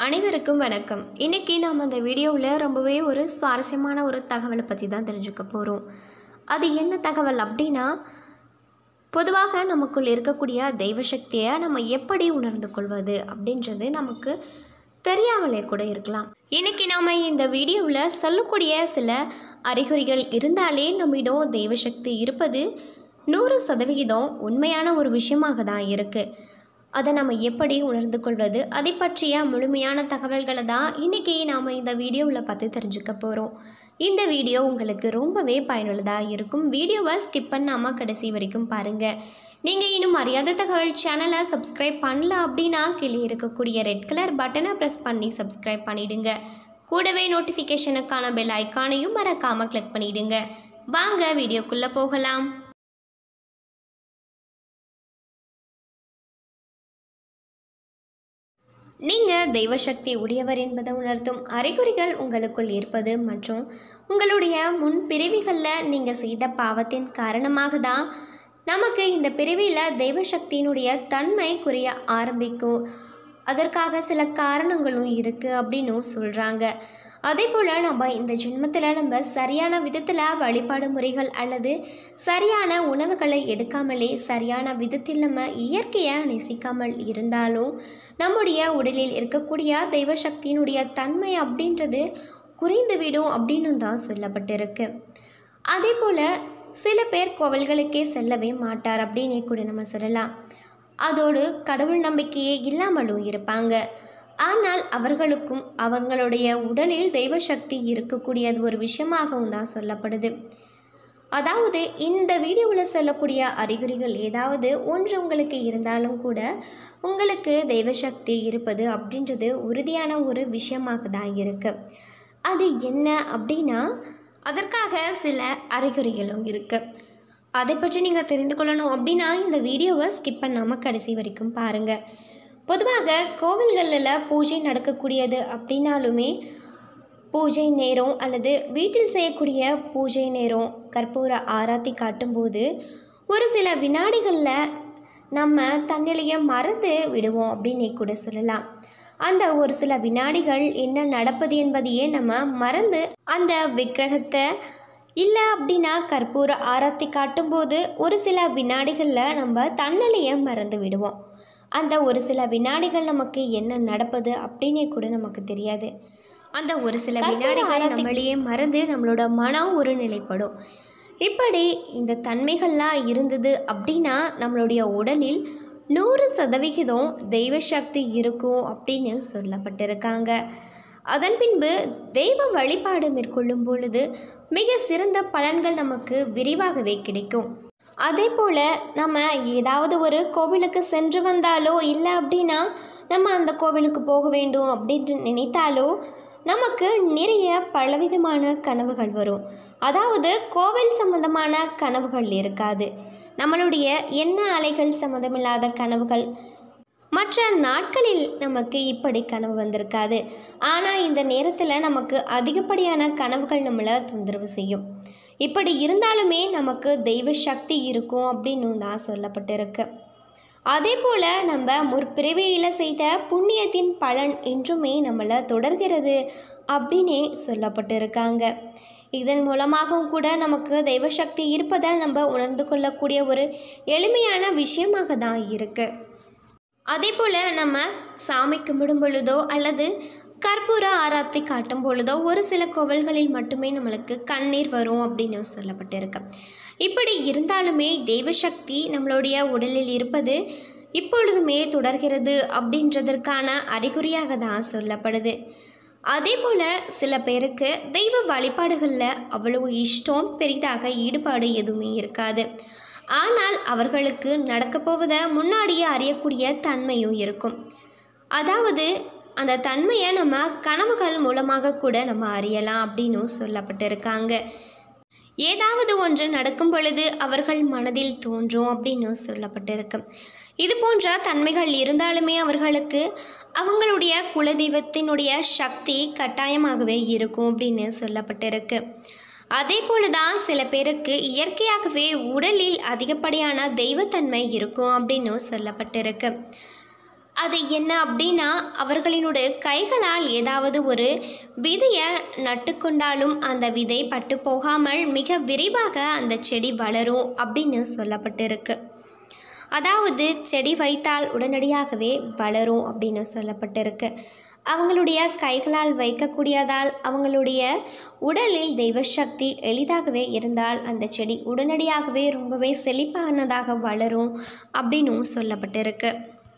அனைவருக்கும் வணக்கம் இன்றைக்கி நாம் அந்த வீடியோவில் ரொம்பவே ஒரு சுவாரஸ்யமான ஒரு தகவலை பற்றி தான் தெரிஞ்சுக்க போகிறோம் அது என்ன தகவல் அப்படின்னா பொதுவாக நமக்குள் இருக்கக்கூடிய தெய்வ சக்தியை நம்ம எப்படி உணர்ந்து கொள்வது அப்படின்றது நமக்கு தெரியாமலே கூட இருக்கலாம் இன்னைக்கு நாம் இந்த வீடியோவில் சொல்லக்கூடிய சில அறிகுறிகள் இருந்தாலே நம்மிடம் தெய்வ சக்தி இருப்பது நூறு சதவிகிதம் உண்மையான ஒரு விஷயமாக தான் இருக்குது அதை நம்ம எப்படி உணர்ந்து கொள்வது அதை பற்றிய முழுமையான தகவல்களை தான் இன்றைக்கி நாம் இந்த வீடியோவில் பார்த்து தெரிஞ்சுக்க போகிறோம் இந்த வீடியோ உங்களுக்கு ரொம்பவே பயனுள்ளதாக இருக்கும் வீடியோவை ஸ்கிப் பண்ணாமல் கடைசி வரைக்கும் பாருங்கள் நீங்கள் இன்னும் அறியாத தகவல் சேனலை சப்ஸ்கிரைப் பண்ணல அப்படின்னா கீழே இருக்கக்கூடிய ரெட் கலர் பட்டனை ப்ரெஸ் பண்ணி சப்ஸ்கிரைப் பண்ணிடுங்க கூடவே நோட்டிஃபிகேஷனுக்கான பெல் ஐக்கானையும் மறக்காமல் கிளிக் பண்ணிடுங்க வாங்க வீடியோக்குள்ளே போகலாம் நீங்கள் தெய்வசக்தி உடையவர் என்பதை உணர்த்தும் அறிகுறிகள் உங்களுக்குள் இருப்பது மற்றும் உங்களுடைய முன் பிறவிகளில் நீங்கள் செய்த பாவத்தின் காரணமாக தான் நமக்கு இந்த பிறவியில் தெய்வசக்தியினுடைய தன்மை குறைய ஆரம்பிக்கும் அதற்காக சில காரணங்களும் இருக்குது அப்படின்னும் சொல்கிறாங்க அதே போல் நம்ம இந்த ஜென்மத்தில் நம்ம சரியான விதத்தில் வழிபாடு முறைகள் அல்லது சரியான உணவுகளை எடுக்காமலே சரியான விதத்தில் நம்ம இயற்கையை நேசிக்காமல் இருந்தாலும் நம்முடைய உடலில் இருக்கக்கூடிய தெய்வ சக்தியினுடைய தன்மை அப்படின்றது குறைந்துவிடும் அப்படின்னு தான் சொல்லப்பட்டிருக்கு அதே போல் சில பேர் கோவில்களுக்கே செல்லவே மாட்டார் அப்படின்னே கூட நம்ம சொல்லலாம் அதோடு கடவுள் நம்பிக்கையே இல்லாமலும் இருப்பாங்க ஆனால் அவர்களுக்கும் அவர்களுடைய உடலில் தெய்வ சக்தி இருக்கக்கூடியது ஒரு விஷயமாகவும் தான் சொல்லப்படுது அதாவது இந்த வீடியோவில் சொல்லக்கூடிய அறிகுறிகள் ஏதாவது ஒன்று உங்களுக்கு இருந்தாலும் கூட உங்களுக்கு தெய்வ சக்தி இருப்பது அப்படின்றது உறுதியான ஒரு விஷயமாக தான் இருக்குது அது என்ன அப்படின்னா அதற்காக சில அறிகுறிகளும் இருக்குது அதை பற்றி நீங்கள் தெரிந்து கொள்ளணும் அப்படின்னா இந்த வீடியோவை ஸ்கிப் பண்ணாமல் கடைசி வரைக்கும் பாருங்கள் பொதுவாக கோவில்களில் பூஜை நடக்கக்கூடியது அப்படின்னாலுமே பூஜை நேரம் அல்லது வீட்டில் செய்யக்கூடிய பூஜை நேரம் கற்பூர ஆராத்தி காட்டும்போது ஒரு சில வினாடிகளில் நம்ம தன்னிலையை மறந்து விடுவோம் அப்படின்னே கூட சொல்லலாம் அந்த ஒரு சில வினாடிகள் என்ன நடப்பது என்பதையே நம்ம மறந்து அந்த விக்கிரகத்தை இல்லை அப்படின்னா கற்பூர ஆராத்தி காட்டும்போது ஒரு சில வினாடிகளில் நம்ம தன்னலையை மறந்து விடுவோம் அந்த ஒரு சில வினாடிகள் நமக்கு என்ன நடப்பது அப்படின்னே கூட நமக்கு தெரியாது அந்த ஒரு சில வினாடிகள் நம்மளையே மறந்து நம்மளோட மனம் ஒரு நிலைப்படும் இப்படி இந்த தன்மைகள்லாம் இருந்தது அப்படின்னா நம்மளுடைய உடலில் நூறு சதவிகிதம் தெய்வ சக்தி இருக்கும் அப்படின்னு சொல்லப்பட்டிருக்காங்க அதன் பின்பு தெய்வ வழிபாடு மேற்கொள்ளும் பொழுது மிக சிறந்த பலன்கள் நமக்கு விரிவாகவே கிடைக்கும் அதே போல் நம்ம ஏதாவது ஒரு கோவிலுக்கு சென்று வந்தாலோ இல்லை அப்படின்னா நம்ம அந்த கோவிலுக்கு போக வேண்டும் அப்படின்ட்டு நினைத்தாலோ நமக்கு நிறைய பலவிதமான கனவுகள் வரும் அதாவது கோவில் சம்பந்தமான கனவுகள் இருக்காது நம்மளுடைய எண்ண அலைகள் சம்மந்தமில்லாத கனவுகள் மற்ற நாட்களில் நமக்கு இப்படி கனவு வந்திருக்காது ஆனால் இந்த நேரத்தில் நமக்கு அதிகப்படியான கனவுகள் நம்மளை தொந்தரவு செய்யும் இப்படி இருந்தாலுமே நமக்கு தெய்வ சக்தி இருக்கும் அப்படின்னு தான் சொல்லப்பட்டிருக்கு அதே போல் நம்ம முற்பிறவியில் செய்த புண்ணியத்தின் பலன் என்றுமே நம்மளை தொடர்கிறது அப்படின்னே சொல்லப்பட்டிருக்காங்க இதன் மூலமாகவும் கூட நமக்கு தெய்வ சக்தி இருப்பதை நம்ம உணர்ந்து கொள்ளக்கூடிய ஒரு எளிமையான விஷயமாக தான் இருக்குது அதே போல் நம்ம சாமி கும்பிடும் பொழுதோ அல்லது கற்பூர ஆராத்தி காட்டும் பொழுதோ ஒரு சில கோவில்களில் மட்டுமே நம்மளுக்கு கண்ணீர் வரும் அப்படின்னு சொல்லப்பட்டிருக்கு இப்படி இருந்தாலுமே தெய்வ சக்தி நம்மளுடைய உடலில் இருப்பது இப்பொழுதுமே தொடர்கிறது அப்படின்றதற்கான அறிகுறியாக தான் சொல்லப்படுது அதே போல் சில பேருக்கு தெய்வ வழிபாடுகளில் அவ்வளவு இஷ்டம் பெரிதாக ஈடுபாடு எதுவுமே இருக்காது ஆனால் அவர்களுக்கு நடக்கப்போவதை முன்னாடியே அறியக்கூடிய தன்மையும் இருக்கும் அதாவது அந்த தன்மையை நம்ம கனவுகள் மூலமாக கூட நம்ம அறியலாம் அப்படின்னும் சொல்லப்பட்டிருக்காங்க ஏதாவது ஒன்று நடக்கும் பொழுது அவர்கள் மனதில் தோன்றும் அப்படின்னு சொல்லப்பட்டிருக்கு இது போன்ற தன்மைகள் இருந்தாலுமே அவர்களுக்கு அவங்களுடைய குலதெய்வத்தினுடைய சக்தி கட்டாயமாகவே இருக்கும் அப்படின்னு சொல்லப்பட்டிருக்கு அதே போல தான் சில பேருக்கு இயற்கையாகவே உடலில் அதிகப்படியான தெய்வத்தன்மை இருக்கும் அப்படின்னு சொல்லப்பட்டிருக்கு அது என்ன அப்படின்னா அவர்களினுடைய கைகளால் ஏதாவது ஒரு விதையை நட்டுக்கொண்டாலும் அந்த விதை பட்டு போகாமல் மிக விரைவாக அந்த செடி வளரும் அப்படின்னு சொல்லப்பட்டிருக்கு அதாவது செடி வைத்தால் உடனடியாகவே வளரும் அப்படின்னு சொல்லப்பட்டிருக்கு அவங்களுடைய கைகளால் வைக்கக்கூடியதால் அவங்களுடைய உடலில் தெய்வசக்தி எளிதாகவே இருந்தால் அந்த செடி உடனடியாகவே ரொம்பவே செழிப்பானதாக வளரும் அப்படின்னும் சொல்லப்பட்டிருக்கு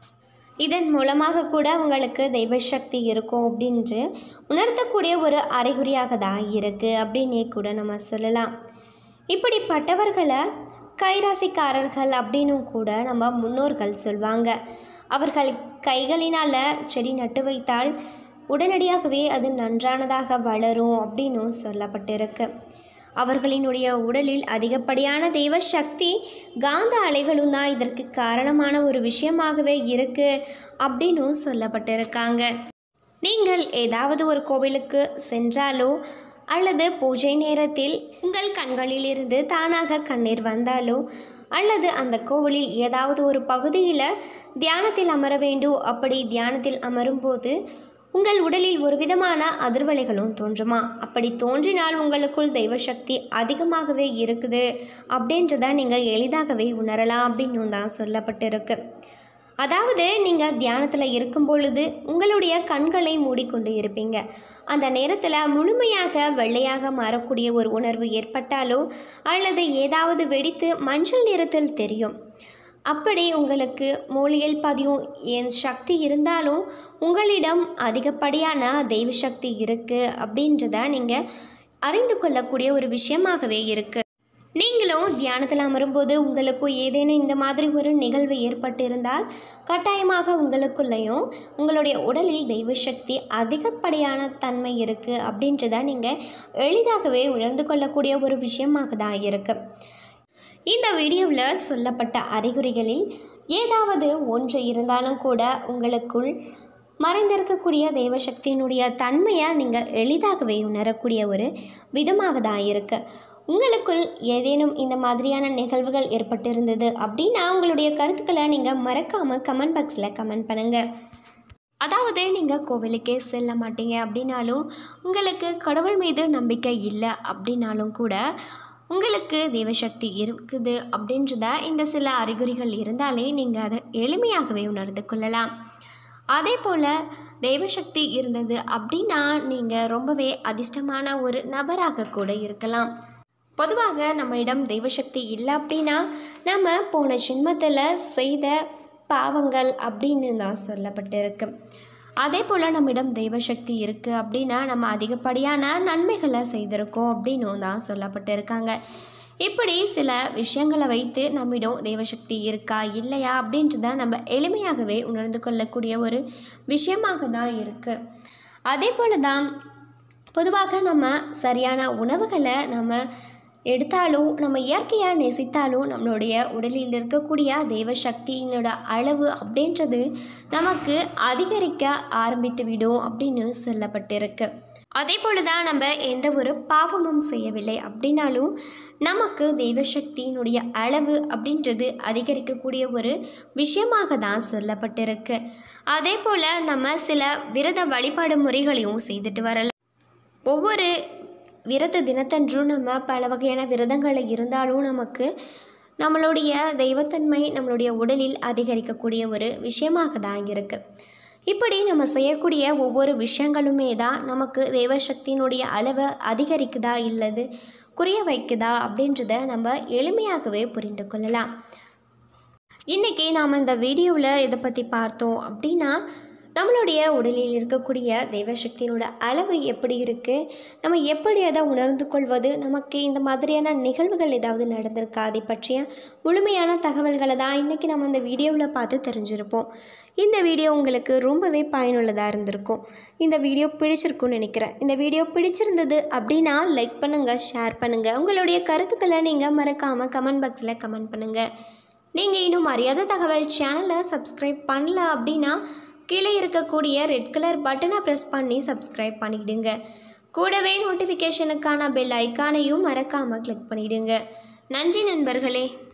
இதன் மூலமாக கூட உங்களுக்கு தெய்வசக்தி இருக்கும் அப்படின்று உணர்த்தக்கூடிய ஒரு அறிகுறியாக தான் இருக்குது அப்படின்னே கூட நம்ம சொல்லலாம் இப்படிப்பட்டவர்களை கைராசிக்காரர்கள் அப்படின்னும் கூட நம்ம முன்னோர்கள் சொல்வாங்க அவர்கள் கைகளினால் செடி நட்டு வைத்தால் உடனடியாகவே அது நன்றானதாக வளரும் அப்படின்னும் சொல்லப்பட்டிருக்கு அவர்களினுடைய உடலில் அதிகப்படியான தெய்வ சக்தி காந்த அலைகளும் தான் இதற்கு காரணமான ஒரு விஷயமாகவே இருக்குது அப்படின்னும் சொல்லப்பட்டிருக்காங்க நீங்கள் ஏதாவது ஒரு கோவிலுக்கு சென்றாலோ அல்லது பூஜை நேரத்தில் உங்கள் கண்களிலிருந்து தானாக கண்ணீர் வந்தாலோ அல்லது அந்த கோவிலில் ஏதாவது ஒரு பகுதியில் தியானத்தில் அமர வேண்டும் அப்படி தியானத்தில் அமரும்போது உங்கள் உடலில் ஒரு விதமான அதிர்வலைகளும் தோன்றுமா அப்படி தோன்றினால் உங்களுக்குள் தெய்வசக்தி அதிகமாகவே இருக்குது அப்படின்றத நீங்கள் எளிதாகவே உணரலாம் அப்படின்னு தான் சொல்லப்பட்டிருக்கு அதாவது நீங்கள் தியானத்தில் இருக்கும் பொழுது உங்களுடைய கண்களை மூடிக்கொண்டு இருப்பீங்க அந்த நேரத்தில் முழுமையாக வெள்ளையாக மாறக்கூடிய ஒரு உணர்வு ஏற்பட்டாலோ அல்லது ஏதாவது வெடித்து மஞ்சள் நிறத்தில் தெரியும் அப்படி உங்களுக்கு மூலிகையில் பதியும் என் சக்தி இருந்தாலும் உங்களிடம் அதிகப்படியான தெய்வ சக்தி இருக்குது அப்படின்றத நீங்கள் அறிந்து கொள்ளக்கூடிய ஒரு விஷயமாகவே இருக்குது நீங்களும் தியானத்தில் அமரும்போது உங்களுக்கும் ஏதேனும் இந்த மாதிரி ஒரு நிகழ்வு ஏற்பட்டிருந்தால் கட்டாயமாக உங்களுக்குள்ளேயும் உங்களுடைய உடலில் தெய்வ சக்தி அதிகப்படியான தன்மை இருக்குது அப்படின்றத நீங்கள் எளிதாகவே உணர்ந்து கொள்ளக்கூடிய ஒரு விஷயமாக தான் இருக்குது இந்த வீடியோவில் சொல்லப்பட்ட அறிகுறிகளில் ஏதாவது ஒன்று இருந்தாலும் கூட உங்களுக்குள் மறைந்திருக்கக்கூடிய தெய்வசக்தியினுடைய தன்மையை நீங்கள் எளிதாகவே உணரக்கூடிய ஒரு விதமாக தான் இருக்குது உங்களுக்குள் ஏதேனும் இந்த மாதிரியான நிகழ்வுகள் ஏற்பட்டிருந்தது அப்படின்னா உங்களுடைய கருத்துக்களை நீங்கள் மறக்காமல் கமெண்ட் பாக்ஸில் கமெண்ட் பண்ணுங்கள் அதாவது நீங்கள் கோவிலுக்கே செல்ல மாட்டீங்க அப்படின்னாலும் உங்களுக்கு கடவுள் மீது நம்பிக்கை இல்லை அப்படின்னாலும் கூட உங்களுக்கு தெய்வசக்தி இருக்குது அப்படின்றத இந்த சில அறிகுறிகள் இருந்தாலே நீங்கள் அதை எளிமையாகவே உணர்ந்து கொள்ளலாம் அதே போல் தெய்வசக்தி இருந்தது அப்படின்னா நீங்கள் ரொம்பவே அதிர்ஷ்டமான ஒரு நபராக கூட இருக்கலாம் பொதுவாக நம்மளிடம் தெய்வசக்தி இல்லை அப்படின்னா நம்ம போன ஜென்மத்தில் செய்த பாவங்கள் அப்படின்னு தான் சொல்லப்பட்டிருக்கு அதே போல் நம்மிடம் தெய்வசக்தி இருக்குது அப்படின்னா நம்ம அதிகப்படியான நன்மைகளை செய்திருக்கோம் அப்படின்னும் தான் சொல்லப்பட்டிருக்காங்க இப்படி சில விஷயங்களை வைத்து நம்மிடம் தெய்வசக்தி இருக்கா இல்லையா அப்படின்றத நம்ம எளிமையாகவே உணர்ந்து கொள்ளக்கூடிய ஒரு விஷயமாக தான் இருக்குது அதே போல் தான் பொதுவாக நம்ம சரியான உணவுகளை நம்ம எடுத்தாலும் நம்ம இயற்கையாக நேசித்தாலும் நம்மளுடைய உடலில் இருக்கக்கூடிய தெய்வ சக்தியினோட அளவு அப்படின்றது நமக்கு அதிகரிக்க ஆரம்பித்து விடும் அப்படின்னு சொல்லப்பட்டிருக்கு அதே போல தான் நம்ம எந்த ஒரு பாவமும் செய்யவில்லை அப்படின்னாலும் நமக்கு தெய்வ சக்தியினுடைய அளவு அப்படின்றது அதிகரிக்கக்கூடிய ஒரு விஷயமாக தான் சொல்லப்பட்டிருக்கு அதே போல் நம்ம சில விரத வழிபாடு முறைகளையும் செய்துட்டு வரலாம் ஒவ்வொரு விரத தினத்தன்றும் நம்ம பல வகையான விரதங்கள் இருந்தாலும் நமக்கு நம்மளுடைய தெய்வத்தன்மை நம்மளுடைய உடலில் அதிகரிக்கக்கூடிய ஒரு விஷயமாக தான் இருக்குது இப்படி நம்ம செய்யக்கூடிய ஒவ்வொரு விஷயங்களுமே தான் நமக்கு தெய்வசக்தியினுடைய அளவை அதிகரிக்குதா இல்லது குறைய வைக்குதா அப்படின்றத நம்ம எளிமையாகவே புரிந்து கொள்ளலாம் இன்றைக்கி நாம் இந்த வீடியோவில் இதை பற்றி பார்த்தோம் அப்படின்னா நம்மளுடைய உடலில் இருக்கக்கூடிய தெய்வசக்தியினோட அளவு எப்படி இருக்குது நம்ம எப்படி அதை உணர்ந்து கொள்வது நமக்கு இந்த மாதிரியான நிகழ்வுகள் ஏதாவது நடந்திருக்கா அதை பற்றிய முழுமையான தகவல்களை தான் இன்றைக்கி நம்ம இந்த வீடியோவில் பார்த்து தெரிஞ்சிருப்போம் இந்த வீடியோ உங்களுக்கு ரொம்பவே பயனுள்ளதாக இருந்திருக்கும் இந்த வீடியோ பிடிச்சிருக்கும்னு நினைக்கிறேன் இந்த வீடியோ பிடிச்சிருந்தது அப்படின்னா லைக் பண்ணுங்கள் ஷேர் பண்ணுங்கள் உங்களுடைய கருத்துக்களை நீங்கள் மறக்காமல் கமெண்ட் பாக்ஸில் கமெண்ட் பண்ணுங்கள் நீங்கள் இன்னும் அறியாத தகவல் சேனலை சப்ஸ்கிரைப் பண்ணல அப்படின்னா கீழே இருக்கக்கூடிய ரெட் கலர் பட்டனை ப்ரெஸ் பண்ணி சப்ஸ்கிரைப் பண்ணிடுங்க கூடவே நோட்டிஃபிகேஷனுக்கான பெல் ஐக்கானையும் மறக்காமல் கிளிக் பண்ணிடுங்க நன்றி நண்பர்களே